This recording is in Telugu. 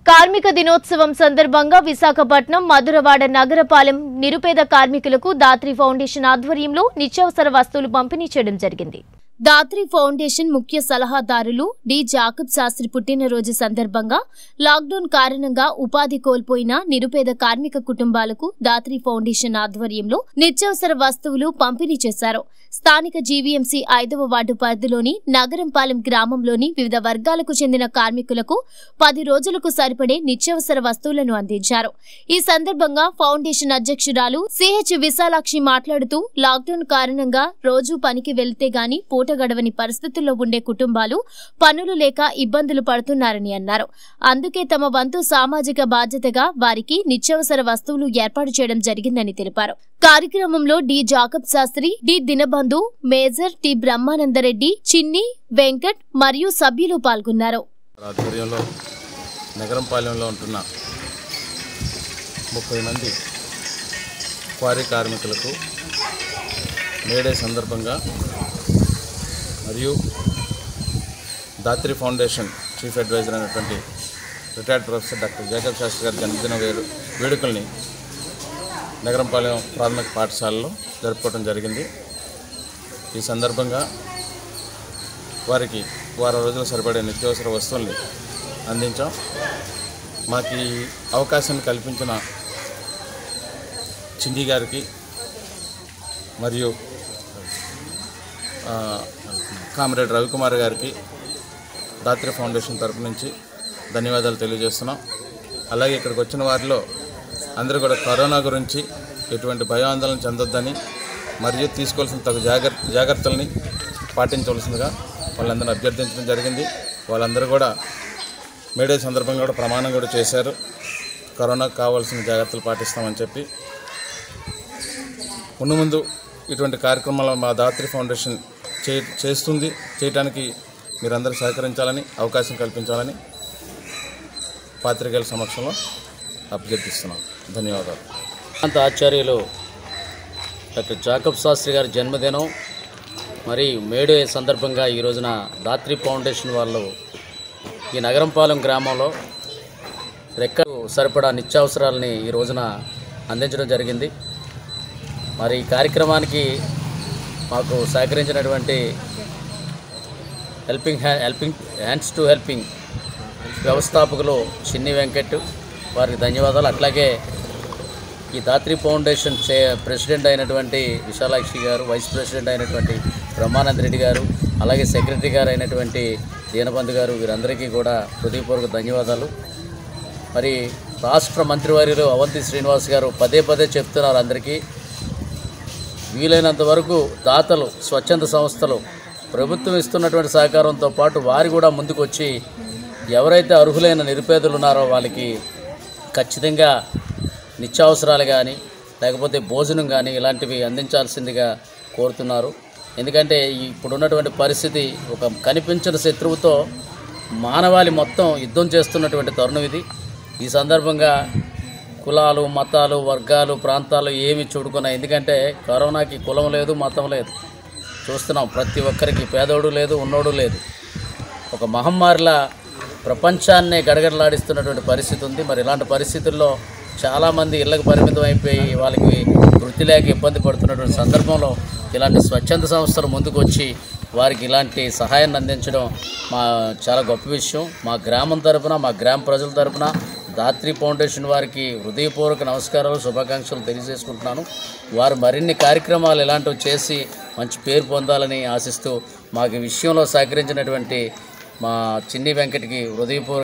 కార్మిక దినోత్సవం సందర్భంగా విశాఖపట్నం మధురవాడ నగరపాలెం నిరుపేద కార్మికులకు దాత్రి ఫౌండేషన్ ఆధ్వర్యంలో నిత్యావసర వస్తువులు పంపిణీ చేయడం జరిగింది దాత్రి ఫౌండేషన్ ముఖ్య సలహాదారులు డి జాకబ్ శాస్త్రి పుట్టినరోజు సందర్భంగా లాక్డౌన్ కారణంగా ఉపాధి కోల్పోయిన నిరుపేద కార్మిక కుటుంబాలకు దాత్రి ఫౌండేషన్ ఆధ్వర్యంలో నిత్యావసర వస్తువులు పంపిణీ చేశారు స్థానిక జీవీఎంసీ ఐదవ వార్డు పరిధిలోని నగరంపాలెం గ్రామంలోని వివిధ వర్గాలకు చెందిన కార్మికులకు పది రోజులకు సరిపడే నిత్యావసర వస్తువులను అందించారు ఈ సందర్భంగా ఫౌండేషన్ అధ్యక్షురాలు సిహెచ్ విశాలాక్షి మాట్లాడుతూ లాక్డౌన్ కారణంగా రోజు పనికి వెళ్తే గాని పూట గడవని పరిస్థితుల్లో ఉండే కుటుంబాలు పనులు లేక ఇబ్బందులు పడుతున్నారని అన్నారు అందుకే తమ వంతు సామాజిక బాధ్యతగా వారికి నిత్యావసర వస్తువులు ఏర్పాటు చేయడం జరిగిందని తెలిపారు కార్యక్రమంలో D Jacob Shastri D Dinabandhu major T Brahmananda Reddy Chinni Venkat మరియు సభ్యులు పాల్గొన్నారు ఆధ్వర్యంలో నగరంపాలెంలో ఉంటున్న ముప్పై మంది క్వారీ కార్మికులకు మేడే సందర్భంగా మరియు దాత్రి ఫౌండేషన్ చీఫ్ అడ్వైజర్ అయినటువంటి retired professor doctor Jacob Shastri గారి జన్మదిన వేడు వేడుకల్ని నగరంపాలెం ప్రాథమిక పాఠశాలలో జరుపుకోవడం జరిగింది ఈ సందర్భంగా వారికి వారం రోజులు సరిపడే నిత్యావసర వస్తువుల్ని అందించాం మాకు ఈ అవకాశాన్ని కల్పించిన చిండి గారికి మరియు ఆ, కామ్రేడ్ రవికుమార్ గారికి దాత్రి ఫౌండేషన్ తరపు నుంచి ధన్యవాదాలు తెలియజేస్తున్నాం అలాగే ఇక్కడికి వచ్చిన వారిలో అందరూ కూడా కరోనా గురించి ఎటువంటి భయాందోళన చెందొద్దని మరియు తీసుకోవాల్సిన తగు జాగ్రత్త జాగ్రత్తల్ని పాటించవలసిందిగా వాళ్ళందరినీ అభ్యర్థించడం జరిగింది వాళ్ళందరూ కూడా మేడే సందర్భంగా కూడా ప్రమాణం కూడా చేశారు కరోనాకు కావాల్సిన జాగ్రత్తలు పాటిస్తామని చెప్పి ముందు ముందు ఇటువంటి కార్యక్రమాలు మా దాత్రి ఫౌండేషన్ చే చేస్తుంది చేయడానికి మీరందరూ సహకరించాలని అవకాశం కల్పించాలని పాత్రికేయుల సమక్షంలో అభ్యర్థిస్తున్నాం ధన్యవాదాలు ప్రాంత ఆచార్యులు డాక్టర్ జాకబ్ శాస్త్రి గారి జన్మదినం మరి మేడే సందర్భంగా ఈ రోజున దాత్రి ఫౌండేషన్ వాళ్ళు ఈ నగరంపాలెం గ్రామంలో రెక్కలు సరిపడా నిత్యావసరాలని ఈ రోజున అందించడం జరిగింది మరి ఈ కార్యక్రమానికి మాకు సహకరించినటువంటి హెల్పింగ్ హ్యా హెల్పింగ్ హ్యాండ్స్ టు హెల్పింగ్ వ్యవస్థాపకులు చిన్ని వెంకట్ వారికి ధన్యవాదాలు అట్లాగే ఈ దాత్రి ఫౌండేషన్ చే ప్రెసిడెంట్ అయినటువంటి విశాలాక్షి గారు వైస్ ప్రెసిడెంట్ అయినటువంటి బ్రహ్మానంద రెడ్డి గారు అలాగే సెక్రటరీ గారు అయినటువంటి దీనబంధు గారు వీరందరికీ కూడా హృదయపూర్వక ధన్యవాదాలు మరి రాష్ట్ర మంత్రివర్యులు అవంతి శ్రీనివాస్ గారు పదే పదే చెప్తున్నారు అందరికీ వీలైనంత వరకు దాతలు స్వచ్ఛంద సంస్థలు ప్రభుత్వం ఇస్తున్నటువంటి సహకారంతో పాటు వారు కూడా ముందుకొచ్చి ఎవరైతే అర్హులైన నిరుపేదలు ఉన్నారో వాళ్ళకి ఖచ్చితంగా నిత్యావసరాలు కానీ లేకపోతే భోజనం కానీ ఇలాంటివి అందించాల్సిందిగా కోరుతున్నారు ఎందుకంటే ఈ ఇప్పుడున్నటువంటి పరిస్థితి ఒక కనిపించిన శత్రువుతో మానవాళి మొత్తం యుద్ధం చేస్తున్నటువంటి తరుణం ఇది ఈ సందర్భంగా కులాలు మతాలు వర్గాలు ప్రాంతాలు ఏమి చూడుకున్నాయి ఎందుకంటే కరోనాకి కులం లేదు మతం లేదు చూస్తున్నాం ప్రతి ఒక్కరికి పేదోడు లేదు ఉన్నోడు లేదు ఒక మహమ్మారిలా ప్రపంచాన్నే గడగడలాడిస్తున్నటువంటి పరిస్థితి ఉంది మరి ఇలాంటి పరిస్థితుల్లో చాలామంది ఇళ్ళకి పరిమితం అయిపోయి వాళ్ళకి వృత్తి లేక ఇబ్బంది పడుతున్నటువంటి సందర్భంలో ఇలాంటి స్వచ్ఛంద సంస్థలు ముందుకు వచ్చి వారికి ఇలాంటి సహాయాన్ని అందించడం మా చాలా గొప్ప విషయం మా గ్రామం తరపున మా గ్రామ ప్రజల తరపున దాత్రి ఫౌండేషన్ వారికి హృదయపూర్వక నమస్కారాలు శుభాకాంక్షలు తెలియజేసుకుంటున్నాను వారు మరిన్ని కార్యక్రమాలు ఇలాంటివి చేసి మంచి పేరు పొందాలని ఆశిస్తూ మాకు ఈ విషయంలో సహకరించినటువంటి మా చిన్ని వెంకట్కి హృదయపూర్వక